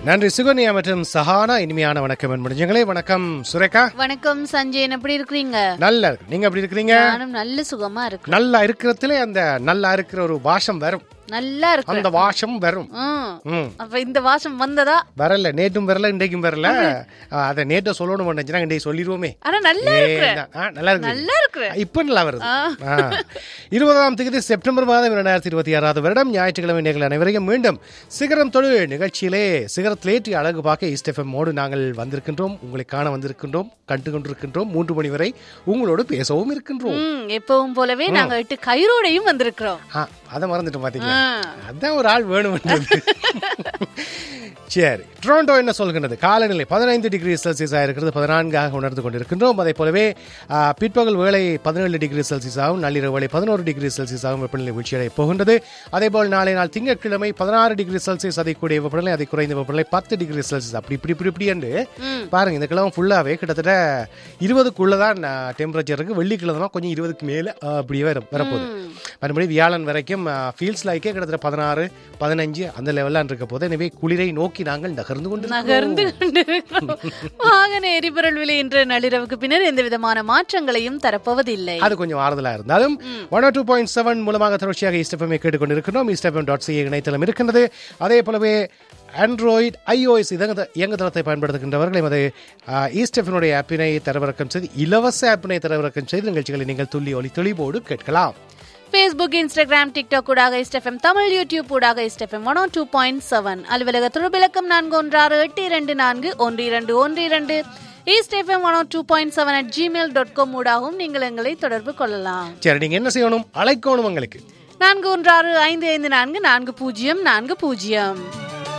நன்றி சுகன்யா மற்றும் சஹானா இனிமையான வணக்கம் முடிஞ்சங்களே வணக்கம் சுரேகா வணக்கம் சஞ்சயன் எப்படி இருக்கிறீங்க நல்லா இருக்கு நீங்க எப்படி இருக்கிறீங்க நானும் நல்ல சுகமா இருக்கு நல்லா இருக்கிறதுல அந்த நல்லா இருக்கிற ஒரு வாசம் வரும் நல்லா இருக்கு அந்த வாசம் வரும் ம். ம் அப்ப இந்த வாசம் வந்ததா வரல நேற்றும் வரல இன்றைக்கும் வரல ஆ, அதை நேற்று சொல்லணும் நினைச்சுனா இன்றைக்கு சொல்லிடுவோமே ஆனா நல்லா இருக்கு ஏன்னா, ஆ, நல்லா இருக்கு நல்லா இருக்கு இப்ப நல்லா வருது ஆ. இருபதாம் தேதி செப்டம்பர் மாதம் இரண்டாயிரத்தி இருபத்தி ஆறாவது வருடம் ஞாயிற்றுக்கிழமை நீங்கள் அனைவரையும் மீண்டும் சிகரம் தொழு நிகழ்ச்சியிலே சிகரத்திலேற்றி அழகு பார்க்க ஈஸ்டெஃபம் மோடு நாங்கள் வந்திருக்கின்றோம் உங்களை காண வந்திருக்கின்றோம் கண்டு கொண்டிருக்கின்றோம் மூன்று மணி வரை உங்களோடு பேசவும் இருக்கின்றோம் ம், எப்பவும் போலவே நாங்க எட்டு கயிறோடையும் வந்திருக்கிறோம் ஆ, அதை மறந்துட்டு பாத்தீங்களா ஆ. அதான் ஒரு ஆள் வேணும் சரி டொரண்டோ என்ன சொல்கின்றது காலநிலை பதினைந்து டிகிரி செல்சியஸாக இருக்கிறது பதினான்காக உணர்ந்து கொண்டிருக்கின்றோம் அதே போலவே ஆ, பிற்பகல் வேளை பதினேழு டிகிரி செல்சியஸாகவும் நள்ளிரவு வேளை பதினோரு டிகிரி செல்சியஸாகவும் வெப்பநிலை வீழ்ச்சியடைய போகின்றது அதே போல் நாளை நாள் திங்கட்கிழமை பதினாறு டிகிரி செல்சியஸ் அதை கூடிய வெப்பநிலை அதை குறைந்த வெப்பநிலை பத்து டிகிரி செல்சியஸ் அப்படி இப்படி இப்படி இப்படி என்று பாருங்க இந்த கிழமை ஃபுல்லாகவே கிட்டத்தட்ட இருபதுக்குள்ள தான் டெம்பரேச்சர் இருக்கு வெள்ளிக்கிழமை கொஞ்சம் இருபதுக்கு மேலே அப்படியே வர வரப்போகுது மறுபடியும் வியாழன் வரைக்கும் ஃபீல்ஸ் லைக்கே கிட்டத்தட்ட பதினாறு பதினஞ்சு அந்த லெவலில் இருக்க போது எனவே குளிரை நோக்கி நாங்கள் நகர்ந்து கொண்டு நகர்ந்து கொண்டிருக்கிறோம் வாகன எரிபொருள் விலை இன்று நள்ளிரவுக்கு பின்னர் எந்த விதமான மாற்றங்களையும் தரப்போவதில்லை அது கொஞ்சம் ஆறுதலா இருந்தாலும் ஒன் டூ பாயிண்ட் செவன் மூலமாக தொடர்ச்சியாக ஈஸ்டெஃபமை கேட்டுக்கொண்டிருக்கிறோம் ஈஸ்டெஃபம் டாட் சிஏ இணையதளம் இருக்கின்றது அதே போலவே ஆண்ட்ராய்டு ஐஓஎஸ் இதங்க இயங்குதளத்தை பயன்படுத்துகின்றவர்கள் எமது ஈஸ்டெஃபனுடைய ஆப்பினை தரவிறக்கம் செய்து இலவச ஆப்பினை தரவிறக்கம் செய்து நிகழ்ச்சிகளை நீங்கள் துள்ளி ஒளி தெளிவோடு கேட்கலாம் ஃபேஸ்புக் இன்ஸ்டாகிராம் டிக்டாக் ஊடாக இஸ்டெஃப்எம் தமிழ் யூடியூப் ஊடாக East FM one two point seven அலுவலக துருவிலக்கம் நான்கு ஒன்றாறு எட்டு இரண்டு நான்கு ஒன்று இரண்டு ஒன்று இரண்டு East FM one two point seven at Gmail dot com ஊடாகவும் நீங்கள் எங்களை தொடர்பு கொள்ளலாம் சரி நீங்க என்ன செய்யணும் அழைக்கணும் உங்களுக்கு நான்கு ஒன்றாறு ஐந்து ஐந்து நான்கு நான்கு பூஜ்ஜியம் நான்கு பூஜ்ஜியம்